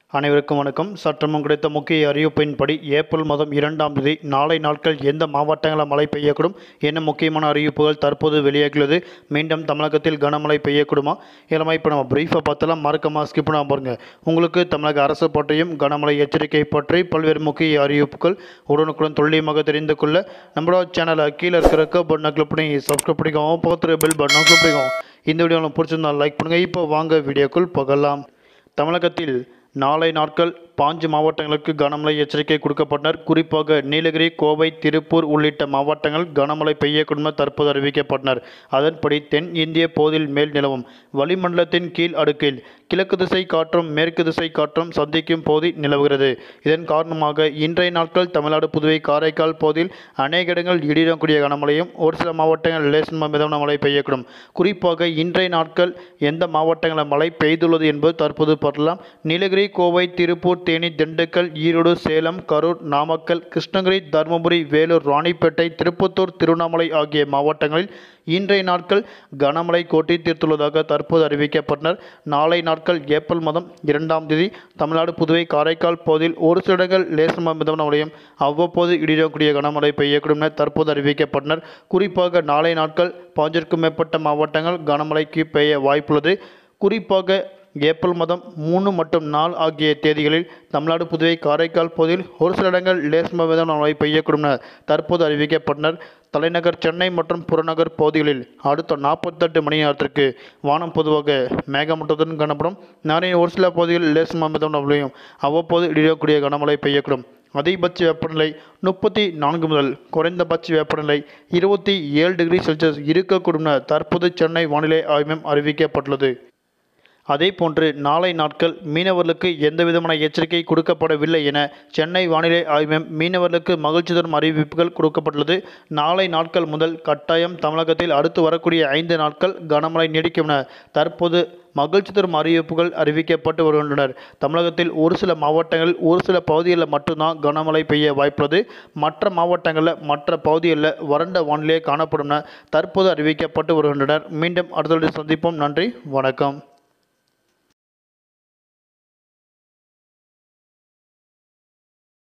அனைவருக்கும் வணக்கம் சற்றமும் கிடைத்த முக்கிய அறிவிப்பின்படி ஏப்ரல் மாதம் இரண்டாம் தேதி நாளை நாட்கள் எந்த மாவட்டங்களில் மழை பெய்யக்கூடும் என்ன முக்கியமான அறிவிப்புகள் தற்போது வெளியாகியுள்ளது மீண்டும் தமிழகத்தில் கனமழை பெய்யக்கூடுமா இளமை இப்போ நம்ம பிரீஃபை பார்த்தலாம் மறக்காம ஸ்கிப் பண்ணாம பாருங்க உங்களுக்கு தமிழக அரசு பற்றியும் கனமழை எச்சரிக்கை பற்றி பல்வேறு முக்கிய அறிவிப்புகள் உடனுக்குடன் துல்லியமாக தெரிந்து கொள்ள நம்மளோட சேனலை கீழே இருக்கிற பட்டனை கிளிக் பண்ணி சப்ஸ்கிரைப் பண்ணிக்கோங்க பக்கத்தில் பெல் பட்டனை கிளிக் பண்ணிக்கோங்க இந்த வீடியோ உங்களுக்கு பிடிச்சிருந்தா லைக் பண்ணுங்கள் இப்போ வாங்க வீடியோக்குள் போகலாம் தமிழகத்தில் நாளை நாட்கள் பாஞ்சு மாவட்டங்களுக்கு கனமழை எச்சரிக்கை கொடுக்கப்பட்டனர் குறிப்பாக நீலகிரி கோவை திருப்பூர் உள்ளிட்ட மாவட்டங்கள் கனமழை பெய்யக்கூடும் என தற்போது அறிவிக்கப்பட்டனர் அதன்படி தென் இந்திய பகுதியில் மேல் நிலவும் வளிமண்டலத்தின் கீழ் அடுக்கில் கிழக்கு திசை காற்றும் மேற்கு திசை காற்றும் சந்திக்கும் பகுதி நிலவுகிறது இதன் காரணமாக இன்றைய நாட்கள் தமிழ்நாடு புதுவை காரைக்கால் பகுதியில் அநேக இடங்கள் இடிடக்கூடிய கனமழையும் ஒரு சில மாவட்டங்கள் லேசன் மிதமான மழை பெய்யக்கூடும் குறிப்பாக இன்றைய நாட்கள் எந்த மாவட்டங்களில் மழை பெய்துள்ளது என்பது தற்போது பார்க்கலாம் நீலகிரி கோவை திருப்பூர் தேனி திண்டுக்கல் ஈரோடு சேலம் கரூர் நாமக்கல் கிருஷ்ணகிரி தருமபுரி வேலூர் ராணிப்பேட்டை திருப்பத்தூர் திருவண்ணாமலை ஆகிய மாவட்டங்களில் இன்றைய நாட்கள் கனமழை கோட்டி தீர்த்துள்ளதாக தற்போது அறிவிக்கப்பட்டனர் நாளை நாட்கள் ஏப்ரல் மாதம் இரண்டாம் தேதி தமிழ்நாடு புதுவை காரைக்கால் பகுதியில் ஒரு சில இடங்கள் லேசமாக மிதமான மழையும் அவ்வப்போது இடிடக்கூடிய கனமழை பெய்யக்கூடும் என தற்போது அறிவிக்கப்பட்டனர் குறிப்பாக நாளை நாட்கள் பாஞ்சிற்கும் மேற்பட்ட மாவட்டங்கள் கனமழைக்கு பெய்ய வாய்ப்புள்ளது குறிப்பாக ஏப்ரல் மாதம் மூணு மற்றும் நாலு ஆகிய தேதிகளில் தமிழ்நாடு புதுவை காரைக்கால் பகுதியில் ஒரு சில இடங்கள் லேஸ்ம மிதமான மழை பெய்யக்கூடும் என தற்போது அறிவிக்கப்பட்டனர் தலைநகர் சென்னை மற்றும் புறநகர் பகுதிகளில் அடுத்த நாற்பத்தெட்டு மணி நேரத்திற்கு வானம் பொதுவாக மேகமூட்டத்துடன் காணப்படும் நாளைய ஒரு சில பகுதிகளில் லேஸ்ம மிதமான மழையும் அவ்வப்போது இடியக்கூடிய கனமழை பெய்யக்கூடும் அதிகபட்ச வெப்பநிலை முப்பத்தி நான்கு முதல் குறைந்தபட்ச வெப்பநிலை இருபத்தி ஏழு டிகிரி செல்சியஸ் இருக்கக்கூடும் என தற்போது சென்னை வானிலை ஆய்வு மையம் அறிவிக்கப்பட்டுள்ளது அதேபோன்று நாளை நாட்கள் மீனவர்களுக்கு எந்த விதமான எச்சரிக்கை கொடுக்கப்படவில்லை என சென்னை வானிலை ஆய்வு மையம் மீனவர்களுக்கு மகிழ்ச்சி தரும் அறிவிப்புகள் கொடுக்கப்பட்டுள்ளது நாளை நாட்கள் முதல் கட்டாயம் தமிழகத்தில் அடுத்து வரக்கூடிய ஐந்து நாட்கள் கனமழை நீடிக்கும் என தற்போது மகிழ்ச்சி தரும் அறிவிப்புகள் அறிவிக்கப்பட்டு வருகின்றனர் தமிழகத்தில் ஒரு சில மாவட்டங்களில் ஒரு சில பகுதிகளில் மட்டும்தான் கனமழை பெய்ய வாய்ப்புள்ளது மற்ற மாவட்டங்களில் மற்ற பகுதிகளில் வறண்ட வானிலை காணப்படும் என தற்போது அறிவிக்கப்பட்டு வருகின்றனர் மீண்டும் அடுத்த சந்திப்போம் நன்றி வணக்கம்